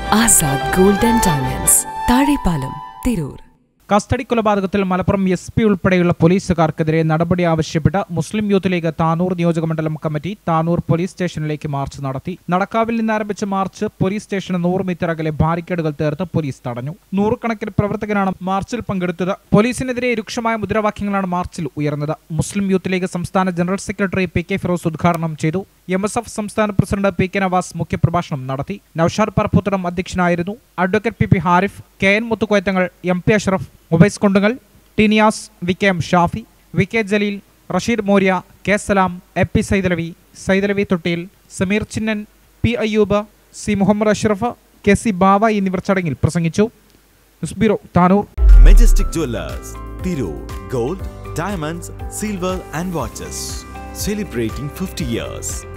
Azad gold and diamonds Thazhepalam Tirur custody കൊലപാതകത്തിൽ Malappuram S P ഉൾപ്പെടെയുള്ള പോലീസുകാർക്കെതിരെ നടപടി ആവശ്യപ്പെട്ട് മുസ്ലിം യൂത്ത് ലീഗ് താനൂർ നിയോജകമണ്ഡലം കമ്മിറ്റി താനൂർ പോലീസ് സ്റ്റേഷനിലേക്ക് മാർച്ച് നടത്തി നടക്കാവിൽ നിന്ന് ആരംഭിച്ച മാർച്ച് പോലീസ് സ്റ്റേഷന് നൂറ് മീറ്റർ അകലെ ബാരിക്കേഡുകൾ തീർത്ത് പോലീസ് തടഞ്ഞു നൂറുകണക്കിന് പ്രവർത്തകരാണ് മാർച്ചിൽ പങ്കെടുത്തത് പോലീസിനെതിരെ രൂക്ഷമായ മുദ്രാവാക്യങ്ങളാണ് മാർച്ചിൽ ഉയർന്നത് മുസ്ലിം യൂത്ത് ലീഗ് സംസ്ഥാന general secretary P K Firoz ഉദ്ഘാടനം ചെയ്തു എം എസ് എഫ് സംസ്ഥാന പ്രസിഡന്റ് പി കെ നവാസ് മുഖ്യപ്രഭാഷണം നടത്തി നൌഷാദ് പറപ്പൂത്തടം അധ്യക്ഷനായിരുന്നു advocate P P Harif K N Muthukoyathangal M P Ashraf Ubais Kondungal Tiniyas V K M Shafi V K Jaleel Rasheed Morya K Salam A P Saidalavi Saidalavi Thottiyil Sameer Chinnan P Ayyub C Muhammad Ashraf K C Bava എന്നിവർ ചടങ്ങിൽ പ്രസംഗിച്ചു news bureau Tanur Majestic Jewelers, Tiro, Gold, Diamonds, Silver and Watches. Celebrating 50 years.